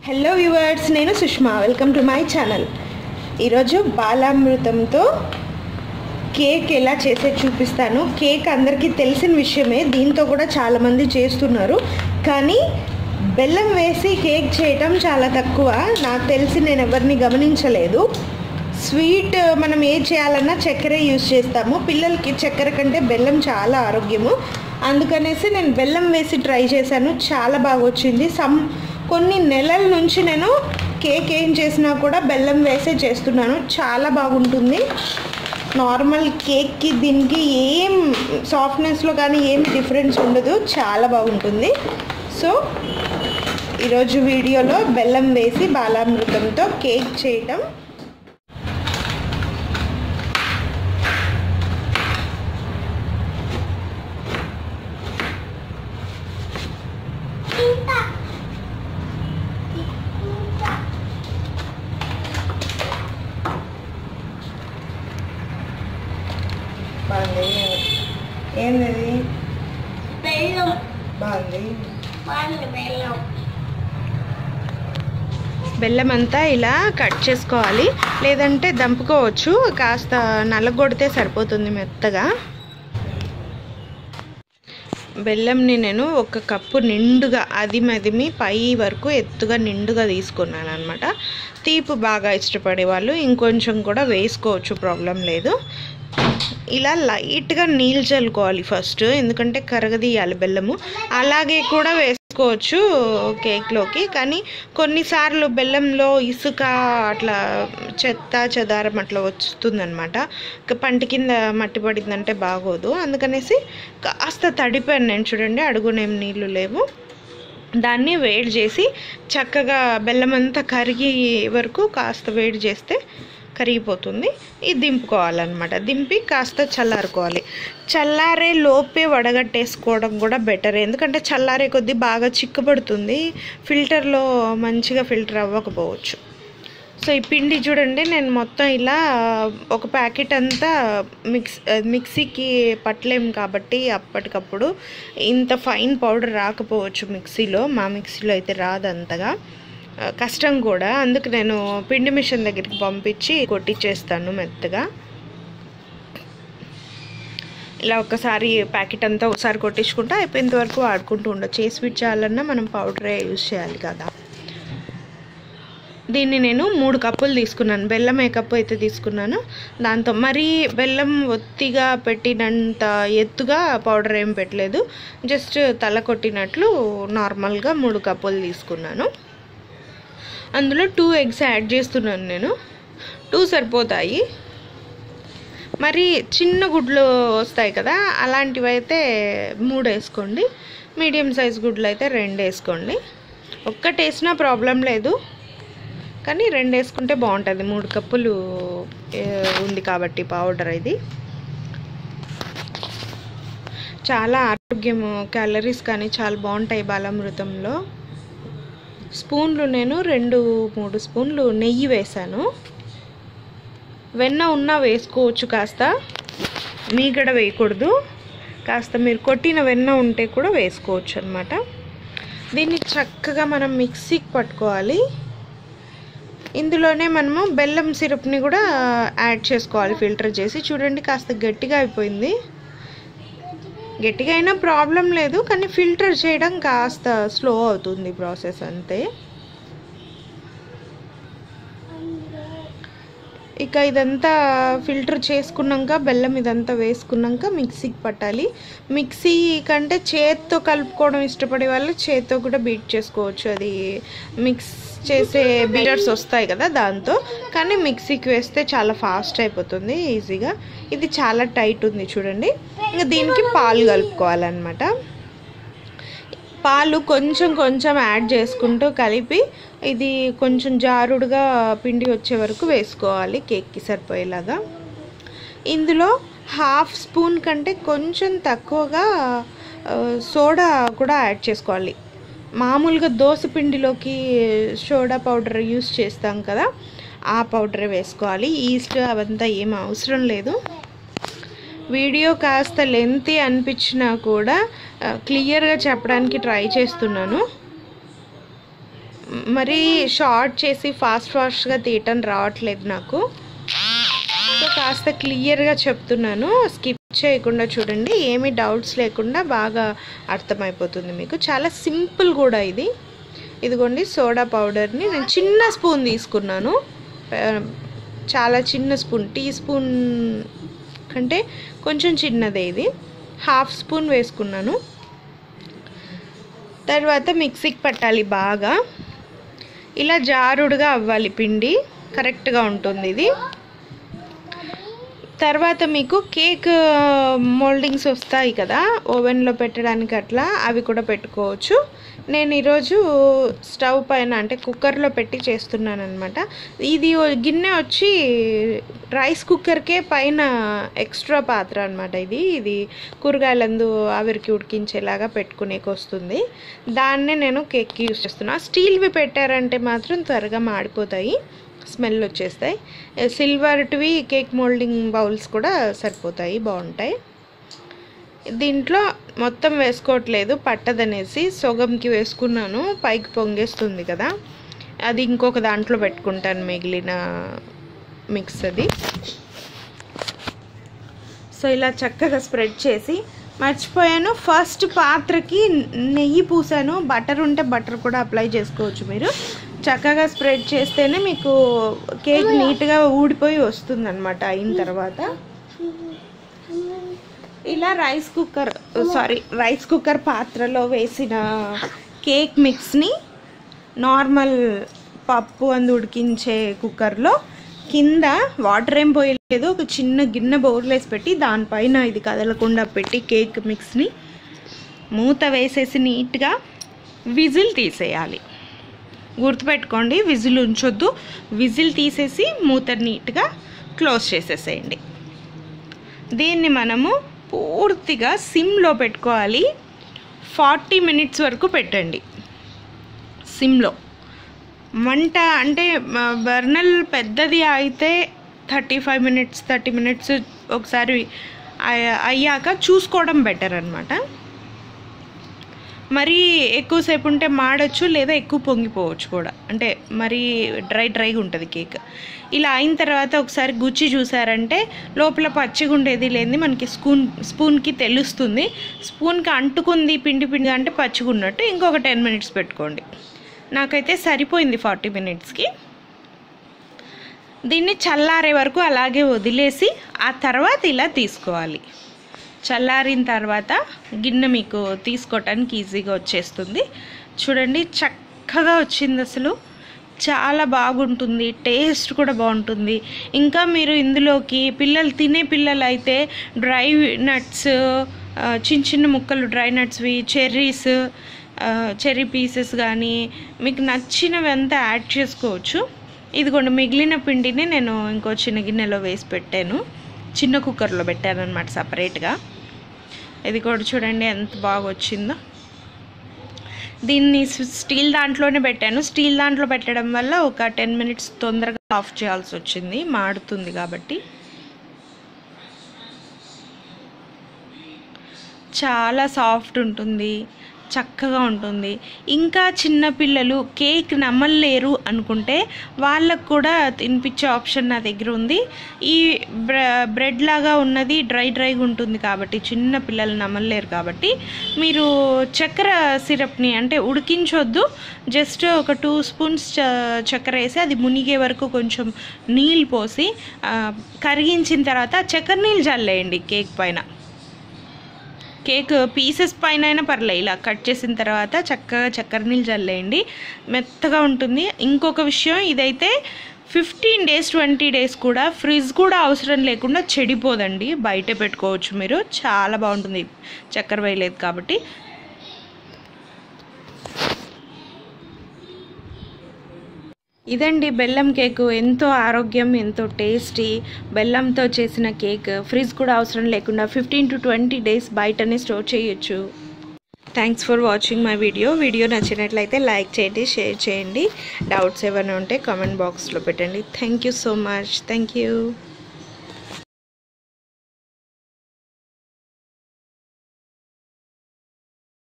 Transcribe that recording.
hello viewers నేను Sushma welcome to my channel ఈరోజు బాలామృతంతో కేక్ ఎలా చేసే చూపిస్తాను కేక్ అందరికీ తెలిసిన విషయమే దీంతో కూడా చాలామంది చేస్తున్నారు కానీ బెల్లం వేసి కేక్ చేయటం చాలా తక్కువ నాకు తెలిసి నేను ఎవరిని గమనించలేదు స్వీట్ మనం ఏ చేయాలన్నా చక్కెర యూస్ చేస్తాము పిల్లలకి చక్కెర కంటే బెల్లం చాలా ఆరోగ్యము అందుకనేసి నేను బెల్లం వేసి ట్రై చేశాను చాలా బాగా వచ్చింది సమ్ కొన్ని నెలల నుంచి నేను కేక్ ఏం చేసినా కూడా బెల్లం వేసే చేస్తున్నాను చాలా బాగుంటుంది నార్మల్ కేక్కి దీనికి ఏం సాఫ్ట్నెస్లో కానీ ఏం డిఫరెన్స్ ఉండదు చాలా బాగుంటుంది సో ఈరోజు వీడియోలో బెల్లం వేసి బాలామృతంతో కేక్ చేయటం బాగుంది ఏంది బెల్లం బాగుంది వాళ్ళు బెల్లం బెల్లం అంతా ఇలా కట్ చేసుకోవాలి లేదంటే దంపుకోవచ్చు కాస్త నల్లగొడితే సరిపోతుంది మెత్తగా బెల్లంని నేను ఒక కప్పు నిండుగా అది మదిమి పై వరకు ఎత్తుగా నిండుగా తీసుకున్నాను అనమాట తీపి బాగా ఇష్టపడే వాళ్ళు ఇంకొంచెం కూడా వేసుకోవచ్చు ప్రాబ్లం లేదు ఇలా లైట్గా నీళ్ళు చల్లుకోవాలి ఫస్ట్ ఎందుకంటే కరగదీయాలి బెల్లము అలాగే కూడా వేసుకోవచ్చు కేక్లోకి కానీ కొన్నిసార్లు బెల్లంలో ఇసుక అట్లా చెత్త చెదారం అట్లా వస్తుందన్నమాట పంట కింద మట్టి పడిందంటే బాగోదు అందుకనేసి కాస్త తడిపాను నేను చూడండి అడుగునేం నీళ్ళు లేవు దాన్ని వేడి చేసి చక్కగా బెల్లం అంతా కరిగే వరకు కాస్త వేడి చేస్తే కరిగిపోతుంది ఇది దింపుకోవాలన్నమాట దింపి కాస్త చల్లారుకోవాలి చల్లారే లోపే వడగట్టేసుకోవడం కూడా బెటర్ ఎందుకంటే చల్లారే కొద్దీ బాగా చిక్కబడుతుంది ఫిల్టర్లో మంచిగా ఫిల్టర్ అవ్వకపోవచ్చు సో ఈ పిండి చూడండి నేను మొత్తం ఇలా ఒక ప్యాకెట్ అంతా మిక్స్ మిక్సీకి పట్టలేం కాబట్టి అప్పటికప్పుడు ఇంత ఫైన్ పౌడర్ రాకపోవచ్చు మిక్సీలో మా మిక్సీలో అయితే రాదు అంతగా కష్టం కూడా అందుకు నేను పిండి మిషన్ దగ్గరికి పంపించి కొట్టించేస్తాను మెత్తగా ఇలా ఒకసారి ప్యాకెట్ అంతా ఒకసారి కొట్టించుకుంటే అయిపోయేంత వరకు వాడుకుంటూ ఉండొచ్చు ఏ స్వీట్ చేయాలన్నా మనం పౌడరే యూజ్ చేయాలి కదా దీన్ని నేను మూడు కప్పులు తీసుకున్నాను బెల్లం ఏ కప్పు అయితే తీసుకున్నాను దాంతో మరీ బెల్లం ఒత్తిగా పెట్టినంత ఎత్తుగా పౌడర్ ఏం పెట్టలేదు జస్ట్ తల కొట్టినట్లు నార్మల్గా మూడు కప్పులు తీసుకున్నాను అందులో టూ ఎగ్స్ యాడ్ చేస్తున్నాను నేను టూ సరిపోతాయి మరి చిన్న గుడ్లు వస్తాయి కదా అలాంటివి అయితే మూడు వేసుకోండి మీడియం సైజ్ గుడ్లు అయితే రెండు వేసుకోండి ఒక్కటి వేసినా ప్రాబ్లం లేదు కానీ రెండు వేసుకుంటే బాగుంటుంది మూడు కప్పులు ఉంది కాబట్టి పౌడర్ ఇది చాలా ఆరోగ్యము క్యాలరీస్ కానీ చాలా బాగుంటాయి బాలామృతంలో స్పూన్లు నేను రెండు మూడు స్పూన్లు నెయ్యి వేసాను వెన్న ఉన్నా వేసుకోవచ్చు కాస్త మీగడ వేయకూడదు కాస్త మీరు కొట్టిన వెన్న ఉంటే కూడా వేసుకోవచ్చు అనమాట దీన్ని చక్కగా మనం మిక్సీకి పట్టుకోవాలి ఇందులోనే మనము బెల్లం సిరప్ని కూడా యాడ్ చేసుకోవాలి ఫిల్టర్ చేసి చూడండి కాస్త గట్టిగా అయిపోయింది గట్టిగా అయినా ప్రాబ్లం లేదు కానీ ఫిల్టర్ చేయడం కాస్త స్లో అవుతుంది ప్రాసెస్ అంతే ఇక ఇదంతా ఫిల్టర్ చేసుకున్నాక బెల్లం ఇదంతా వేసుకున్నాక మిక్సీకి పట్టాలి మిక్సీ కంటే చేత్తో కలుపుకోవడం ఇష్టపడే వాళ్ళు చేత్తో కూడా బీట్ చేసుకోవచ్చు అది మిక్స్ చేసే బీటర్స్ వస్తాయి కదా దాంతో కానీ మిక్సీకి వేస్తే చాలా ఫాస్ట్ అయిపోతుంది ఈజీగా ఇది చాలా టైట్ ఉంది చూడండి ఇంకా దీనికి పాలు కలుపుకోవాలన్నమాట పాలు కొంచెం కొంచెం యాడ్ చేసుకుంటూ కలిపి ఇది కొంచెం జారుడుగా పిండి వచ్చే వరకు వేసుకోవాలి కేక్కి సరిపోయేలాగా ఇందులో హాఫ్ స్పూన్ కంటే కొంచెం తక్కువగా సోడా కూడా యాడ్ చేసుకోవాలి మామూలుగా దోశ పిండిలోకి సోడా పౌడర్ యూస్ చేస్తాం కదా ఆ పౌడర్ వేసుకోవాలి ఈస్ట్ అవంతా ఏం అవసరం లేదు వీడియో కాస్త లెంతీ అనిపించినా కూడా క్లియర్గా చెప్పడానికి ట్రై చేస్తున్నాను మరీ షార్ట్ చేసి ఫాస్ట్ ఫాస్ట్గా తీయటం రావట్లేదు నాకు సో కాస్త క్లియర్గా చెప్తున్నాను స్కిప్ చేయకుండా చూడండి ఏమీ డౌట్స్ లేకుండా బాగా అర్థమైపోతుంది మీకు చాలా సింపుల్ కూడా ఇది ఇదిగోండి సోడా పౌడర్ని నేను చిన్న స్పూన్ తీసుకున్నాను ఆ, చాలా చిన్న స్పూన్ టీ స్పూన్ కంటే కొంచెం చిన్నదే ఇది హాఫ్ స్పూన్ వేసుకున్నాను తర్వాత మిక్సీకి పట్టాలి బాగా ఇలా జారుడుగా అవ్వాలి పిండి కరెక్ట్గా ఉంటుంది ఇది తర్వాత మీకు కేక్ మోల్డింగ్స్ వస్తాయి కదా ఓవెన్లో పెట్టడానికి అట్లా అవి కూడా పెట్టుకోవచ్చు నేను ఈరోజు స్టవ్ పైన అంటే కుక్కర్లో పెట్టి చేస్తున్నాను అనమాట ఇది ఓ గిన్నె వచ్చి రైస్ కుక్కర్కే పైన ఎక్స్ట్రా పాత్ర అనమాట ఇది ఇది కూరగాయలందు ఆవిరికి ఉడికించేలాగా పెట్టుకునేకి వస్తుంది దాన్నే నేను కేక్కి యూస్ చేస్తున్నాను స్టీల్వి పెట్టారంటే మాత్రం త్వరగా మాడిపోతాయి స్మెల్ వచ్చేస్తాయి సిల్వర్టివి కేక్ మోల్డింగ్ బౌల్స్ కూడా సరిపోతాయి బాగుంటాయి దీంట్లో మొత్తం వేసుకోవట్లేదు పట్టదనేసి సొగంకి వేసుకున్నాను పైకి పొంగేస్తుంది కదా అది ఇంకొక దాంట్లో పెట్టుకుంటాను మిగిలిన మిక్స్ అది సో ఇలా చక్కగా స్ప్రెడ్ చేసి మర్చిపోయాను ఫస్ట్ పాత్రకి నెయ్యి పూసాను బటర్ ఉంటే బటర్ కూడా అప్లై చేసుకోవచ్చు మీరు చక్కగా స్ప్రెడ్ చేస్తేనే మీకు కేక్ నీట్గా ఊడిపోయి వస్తుంది అనమాట అయిన తర్వాత ఇలా rice cooker sorry rice cooker పాత్రలో వేసిన కేక్ మిక్స్ని నార్మల్ పప్పు అందు ఉడికించే కుక్కర్లో కింద వాటర్ ఏం పోయలేదు ఒక చిన్న గిన్నె బౌర్లేసి పెట్టి దానిపైన ఇది కదలకుండా పెట్టి కేక్ మిక్స్ని మూత వేసేసి నీట్గా విజిల్ తీసేయాలి గుర్తుపెట్టుకోండి విజిల్ ఉంచొద్దు విజిల్ తీసేసి మూత నీట్గా క్లోజ్ చేసేసేయండి దీన్ని మనము పూర్తిగా సిమ్లో పెట్టుకోవాలి ఫార్టీ మినిట్స్ వరకు పెట్టండి సిమ్లో మంట అంటే బర్నల్ పెద్దది అయితే thirty five minutes thirty minutes ఒకసారి అయ్య- అయ్యాక చూసుకోవడం బెటర్ అనమాట మరీ ఎక్కువసేపు ఉంటే మాడచ్చు లేదా ఎక్కువ పొంగిపోవచ్చు కూడా అంటే మరీ డ్రై డ్రైగా ఉంటుంది కేక్ ఇలా అయిన తర్వాత ఒకసారి గుచ్చి చూసారంటే లోపల పచ్చిగా ఉండేది లేనిది మనకి స్పూన్ స్పూన్కి తెలుస్తుంది స్పూన్కి అంటుకుంది పిండి పిండి అంటే పచ్చిగా ఉన్నట్టు ఇంకొక టెన్ మినిట్స్ పెట్టుకోండి నాకైతే సరిపోయింది ఫార్టీ మినిట్స్కి దీన్ని చల్లారే వరకు అలాగే వదిలేసి ఆ తర్వాత ఇలా తీసుకోవాలి చల్లారిన తర్వాత గిన్నె మీకు తీసుకోవటానికి ఈజీగా వచ్చేస్తుంది చూడండి చక్కగా వచ్చింది అసలు చాలా బాగుంటుంది టేస్ట్ కూడా బాగుంటుంది ఇంకా మీరు ఇందులోకి పిల్లలు తినే పిల్లలు అయితే డ్రై నట్స్ చిన్న చిన్న ముక్కలు డ్రై నట్స్వి చెర్రీస్ చెర్రీ పీసెస్ కానీ మీకు నచ్చినవి అంతా యాడ్ చేసుకోవచ్చు ఇదిగోండి మిగిలిన పిండిని నేను ఇంకో చిన్న గిన్నెలో వేసి పెట్టాను చిన్న కుక్కర్లో పెట్టాను అనమాట సపరేట్గా ఇది కూడా చూడండి ఎంత బాగా వచ్చిందో దీన్ని స్- స్టీల్ దాంట్లోనే పెట్టాను స్టీల్ దాంట్లో పెట్టడం వల్ల ఒక టెన్ మినిట్స్ తొందరగా ఆఫ్ చేయాల్సి వచ్చింది మాడుతుంది కాబట్టి చాలా సాఫ్ట్ ఉంటుంది చక్కగా ఉంటుంది ఇంకా చిన్న పిల్లలు కేక్ నమ్మలేరు అనుకుంటే వాళ్ళకు కూడా తినిపించే ఆప్షన్ నా దగ్గర ఉంది ఈ బ్ర బ్రెడ్ లాగా ఉన్నది డ్రై డ్రైగా ఉంటుంది కాబట్టి చిన్న పిల్లలు నమ్మలేరు కాబట్టి మీరు చక్కెర సిరప్ని అంటే ఉడికించొద్దు జస్ట్ ఒక టూ స్పూన్స్ చ- చక్కెర వేసి అది మునిగే వరకు కొంచెం నీళ్ళు పోసి ఆ, కరిగించిన తర్వాత చక్కెర నీళ్ళు చల్లేయండి కేక్ పైన కేక్ పీసెస్ పైన అయినా పర్లే ఇలా కట్ చేసిన తర్వాత చక్కగా చక్కెర నీళ్ళు చల్లేయండి మెత్తగా ఉంటుంది ఇంకొక విషయం ఇదైతే ఫిఫ్టీన్ డేస్ ట్వంటీ డేస్ కూడా ఫ్రిడ్జ్ కూడా అవసరం లేకుండా చెడిపోదండి బయటే పెట్టుకోవచ్చు మీరు చాలా బాగుంటుంది చక్కెర వేయలేదు కాబట్టి ఇదండి బెల్లం కేక్ ఎంతో ఆరోగ్యం ఎంతో టేస్టీ బెల్లంతో చేసిన కేక్ ఫ్రిడ్జ్ కూడా అవసరం లేకుండా ఫిఫ్టీన్ టు ట్వంటీ డేస్ బయటనే స్టోర్ చేయొచ్చు thanks for watching my video video నచ్చినట్లయితే లైక్ చేయండి షేర్ చేయండి డౌట్స్ ఏమైనా ఉంటే కామెంట్ బాక్స్లో పెట్టండి thank you so much thank you